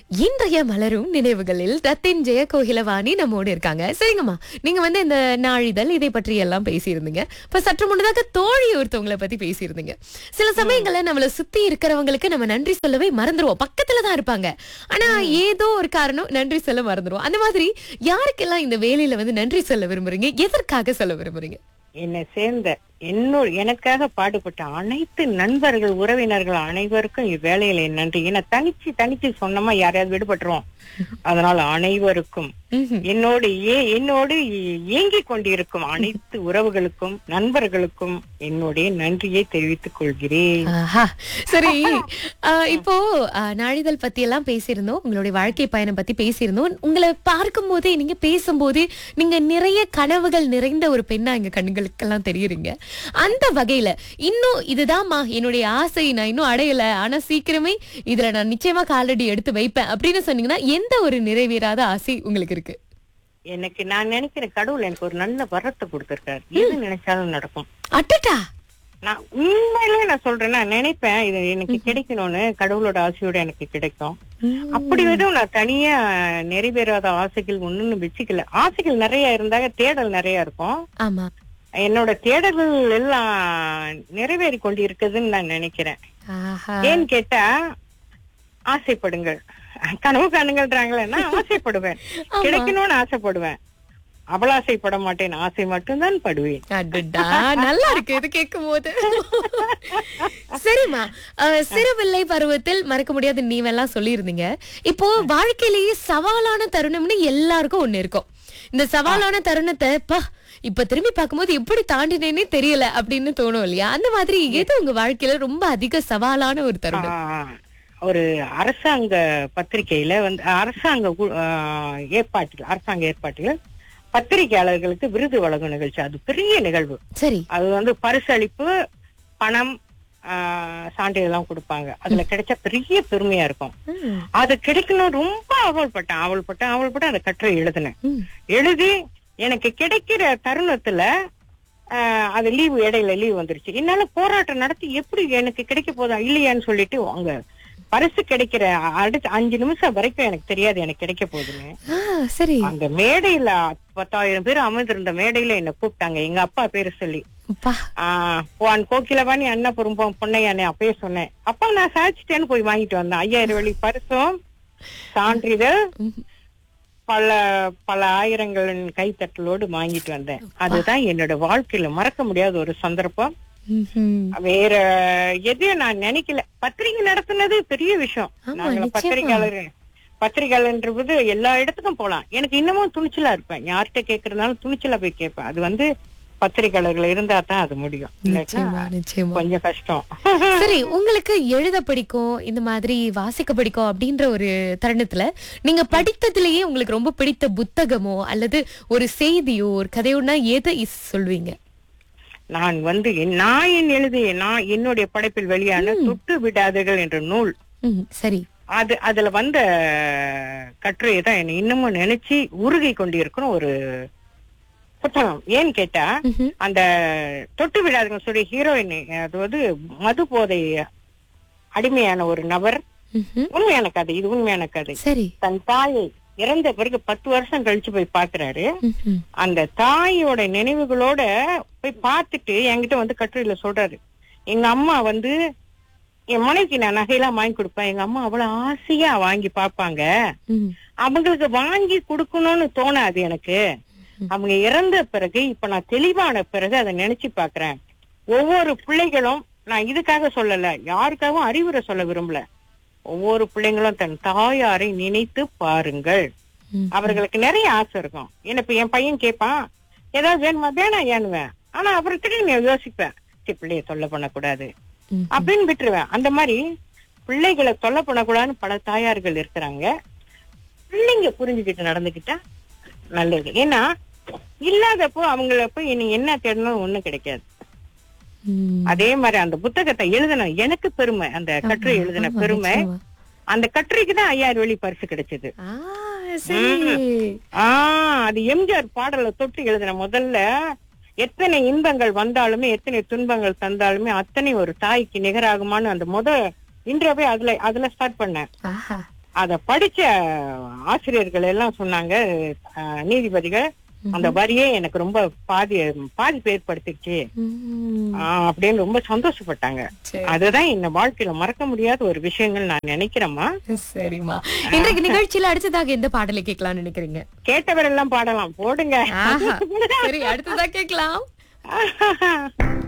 இன்றைய மலரும் நினைவுகளில் ரத்தின் ஜெய கோகிலவாணி நம்மோடு இருக்காங்க சரிங்கம்மா நீங்க வந்து இந்த நாளிதழ் இதை பற்றி எல்லாம் பேசியிருந்தீங்க இப்ப சற்று முன்னதாக தோழி ஒருத்தவங்களை பத்தி பேசியிருந்தீங்க சில சமயங்கள்ல நம்மள சுத்தி இருக்கிறவங்களுக்கு நம்ம நன்றி சொல்லவே மறந்துருவோம் பக்கத்துல தான் இருப்பாங்க ஆனா ஏதோ ஒரு காரணம் நன்றி சொல்ல மறந்துருவோம் அந்த மாதிரி யாருக்கெல்லாம் இந்த வேலையில வந்து நன்றி சொல்ல விரும்புறீங்க எதற்காக சொல்ல விரும்புறீங்க என்னை சேர்ந்த என்னோட எனக்காக பாடுபட்ட அனைத்து நண்பர்கள் உறவினர்கள் அனைவருக்கும் இவ்வேளையில என் நன்றி ஏன்னா தனிச்சு தனிச்சு சொன்னமா யாரையாவது விடுபட்டுருவோம் அதனால அனைவருக்கும் ம்ஹும். என்னோடு ஏ என்னோடு இயங்கிக் கொண்டிருக்கும் அனைத்து உறவுகளுக்கும் நண்பர்களுக்கும் என்னுடைய நன்றியை தெரிவித்துக் கொள்கிறேன் ஆஹா சரி ஆஹ் இப்போ ஆஹ் நாளிதழ் பத்தி எல்லாம் பேசியிருந்தோம் உங்களுடைய வாழ்க்கை பயணம் பத்தி பேசியிருந்தோம் உங்களை பார்க்கும் போதே நீங்க பேசும்போது நீங்க நிறைய கனவுகள் நிறைந்த ஒரு பெண்ணா எங்க கண்களுக்கெல்லாம் தெரியுறீங்க அந்த வகையில இன்னும் இதுதான்மா என்னுடைய ஆசை நான் இன்னும் அடையல ஆனா சீக்கிரமே இதுல நான் நிச்சயமா காலடி எடுத்து வைப்பேன் அப்படின்னு சொன்னீங்கன்னா எந்த ஒரு நிறைவேறாத ஆசை உங்களுக்கு இருக்கு எனக்கு நான் நினைக்கிறேன் கடவுள் எனக்கு ஒரு நல்ல வரத்தை கொடுத்திருக்காரு எது நினைச்சாலும் நடக்கும் அட்டட்டா நான் உண்மையிலேயே நான் சொல்றேன் நான் நினைப்பேன் இது எனக்கு கிடைக்கணும்னு கடவுளோட ஆசையோட எனக்கு கிடைக்கும் அப்படி எதுவும் நான் தனியா நிறைவேறாத ஆசைகள் ஒண்ணுன்னு வச்சுக்கல ஆசைகள் நிறைய இருந்தாங்க தேடல் நிறைய இருக்கும் ஆமா என்னோட தேடல்கள் எல்லாம் நிறைவேறி கொண்டு இருக்குதுன்னு நான் நினைக்கிறேன் ஆஹா ஏன்னு கேட்டா ஆசைப்படுங்கள் கனவு காணுங்கள்ன்றாங்களே நான் ஆசைப்படுவேன் கிடைக்கணும்னு ஆசைப்படுவேன் அபலாசைப்பட மாட்டேன் ஆசை மட்டும்தான் படுவேன் அடடா நல்லா இருக்கு இது கேட்கும் போது சரிம்மா அஹ், சிறுபிள்ளை பருவத்தில் மறக்க முடியாத நீவெல்லாம் சொல்லியிருந்தீங்க இப்போ வாழ்க்கையிலேயே சவாலான தருணம்னு எல்லாருக்கும் ஒண்ணு இருக்கும் இந்த சவாலான தருணத்தை பா இப்ப திரும்பி பார்க்கும்போது எப்படி தாண்டினேனே தெரியல அப்படின்னு தோணும் இல்லையா அந்த மாதிரி எது உங்க வாழ்க்கையில ரொம்ப அதிக சவாலான ஒரு தருணம் ஆஹ், ஒரு அரசாங்க பத்திரிகையில வந்து அரசாங்க கு- ஆஹ், ஏற்பாட்டில் அரசாங்க ஏற்பாட்டில் பத்திரிகையாளர்களுக்கு விருது வழங்கும் நிகழ்ச்சி அது பெரிய நிகழ்வு சரி அது வந்து பரிசளிப்பு பணம் ஆஹ், சான்றிதழ்லாம் கொடுப்பாங்க அதுல கிடைச்ச பெரிய பெருமையா இருக்கும் ம், அது கிடைக்கணும் ரொம்ப அவள்பட்டேன் அவள்பட்டேன் அவள்பட்டு அந்த கட்டுரை எழுதினேன் ம். எழுதி எனக்கு கிடைக்கிற தருணத்துல ஆஹ், அது லீவு இடையில லீவு வந்துருச்சு என்னால போராட்டம் நடத்தி எப்படி எனக்கு கிடைக்க போதா இல்லையான்னு சொல்லிட்டு அங்க பரிசு கிடைக்கிற அடுத்த அஞ்சு நிமிஷம் வரைக்கும் எனக்கு தெரியாது எனக்கு கிடைக்க போகுதுன்னு ஆ, சரி அந்த மேடையில பத்தாயிரம் பேர் அமர்ந்திருந்த மேடையில என்ன கூப்பிட்டாங்க எங்க அப்பா பேரு சொல்லி அப்பா ஆஹ் போன் கோகிலவாணி அண்ணபுரம் பொன்னையானே அப்பயே சொன்னேன் அப்பா நான் சாதிச்சிட்டேன்னு போய் வாங்கிட்டு வந்தேன் ஐயாயிரம் வெள்ளி பரிசும் சான்றிதழ் ம். பல பல ஆயிரங்களின் கைத்தட்டலோடு வாங்கிட்டு வந்தேன் அதுதான் என்னோட வாழ்க்கையில மறக்க முடியாத ஒரு சந்தர்ப்பம் ம்ஹும். வேற எதையும் நான் நினைக்கல பத்திரிகை நடத்துனது பெரிய விஷயம் ஆமா, நாங்க நிச்சயமா. பத்திரிகையாளர் பத்திரிகையாளர்ன்றது எல்லா இடத்துக்கும் போலாம் எனக்கு இன்னமும் துணிச்சலா இருப்பேன் யார்கிட்ட கேக்குறதுனாலும் துணிச்சலா போய் கேட்பேன் அது வந்து பத்திரிகையாளர்கள் இருந்தா தான் அது முடியும் நிச்சயமா இல்லாட்டினா நிச்சயமா கொஞ்சம் கஷ்டம் சரி உங்களுக்கு எழுத பிடிக்கும் இந்த மாதிரி வாசிக்க பிடிக்கும் அப்படின்ற ஒரு தருணத்துல நீங்க படித்ததிலேயே உங்களுக்கு ரொம்ப பிடித்த புத்தகமோ அல்லது ஒரு செய்தியோ ஒரு கதையோனா எதை இஸ் சொல்வீங்க நான் வந்து என்- நான் என் எழுதிய நான் என்னுடைய படைப்பில் வெளியான தொட்டு விடாதீர்கள் என்ற நூல் ம், சரி அது அதுல வந்த கட்டுரையை தான் என்னை இன்னமும் நினைச்சு உருகி கொண்டிருக்கிற ஒரு புத்தகம் ஏன்னு கேட்டா ம்ஹும். அந்த தொட்டு விடாதுங்க சொல்லி ஹீரோயின் அதாவது மது போதை அடிமையான ஒரு நபர் ம்ஹும். உண்மையான கதை இது உண்மையான கதை சரி தன் தாயை இறந்த பிறகு பத்து வருஷம் கழிச்சு போய் பாக்குறாரு ம்ஹும். அந்த தாயோட நினைவுகளோட போய் பார்த்துட்டு என்கிட்ட வந்து கட்டுரையில சொல்றாரு எங்க அம்மா வந்து என் மனைவிக்கு நான் நகையெல்லாம் வாங்கி கொடுப்பேன் எங்க அம்மா அவ்வளவு ஆசையா வாங்கி பார்ப்பாங்க ம். அவங்களுக்கு வாங்கி கொடுக்கணும்னு தோணாது எனக்கு அவங்க இறந்த பிறகு இப்ப நான் தெளிவான பிறகு அதை நினைச்சு பாக்குறேன் ஒவ்வொரு பிள்ளைகளும் நான் இதுக்காக சொல்லல யாருக்காகவும் அறிவுரை சொல்ல விரும்பல ஒவ்வொரு பிள்ளைங்களும் தன் தாயாரை நினைத்து பாருங்கள் ம். அவர்களுக்கு நிறைய ஆசை இருக்கும் என்ன இப்ப என் பையன் கேட்பான் ஏதாவது வேணுமா வேணாம் ஏனுவேன் ஆனா அப்புறம் திடீர்னு யோசிப்பேன் சரி பிள்ளைய தொல்லை பண்ணக்கூடாது ம். அப்படின்னு விட்டுருவேன் அந்த மாதிரி பிள்ளைகளை தொல்லை பண்ணக்கூடாதுன்னு பல தாயார்கள் இருக்கிறாங்க பிள்ளைங்க புரிஞ்சுக்கிட்டு நடந்துக்கிட்டா நல்லது ஏன்னா இல்லாதப்போ அவங்கள போய் நீ என்ன தேடணும் ஒண்ணும் கிடைக்காது ம். அதே மாதிரி அந்த புத்தகத்தை எழுதின எனக்கு பெருமை அந்த கட்டுரை எழுதின ஆமா, பெருமை நிச்சயமா. அந்த கட்டுரைக்கு தான் ஐயாயிரம் வெளி பரிசு கிடைச்சது ஆ, சரி ஆஹ் அது எம்ஜிஆர் பாடலை தொட்டு எழுதின முதல்ல எத்தனை இன்பங்கள் வந்தாலுமே எத்தனை துன்பங்கள் தந்தாலுமே அத்தனை ஒரு தாய்க்கு நிகராகுமான்னு அந்த முத இன்றையவே அதுல அதுல ஸ்டார்ட் பண்ணேன் ஆஹா அத படிச்ச ஆசிரியர்கள் எல்லாம் சொன்னாங்க அஹ், நீதிபதிகள் அந்த வரியே எனக்கு ரொம்ப பாதி பாதிப்பு ஏற்படுத்திடுச்சு ம், ஆஹ், அப்படின்னு ரொம்ப சந்தோஷப்பட்டாங்க சரி. அதுதான் இந்த வாழ்க்கையில மறக்க முடியாத ஒரு விஷயங்கள் நான் நினைக்கிறேம்மா சரிம்மா இன்றைக்கு நிகழ்ச்சியில அடுத்ததாக எந்த பாடலை கேட்கலாம்னு நினைக்கிறீங்க கேட்டவரெல்லாம் பாடலாம் போடுங்க ஆஹா சரி அடுத்ததா கேட்கலாம்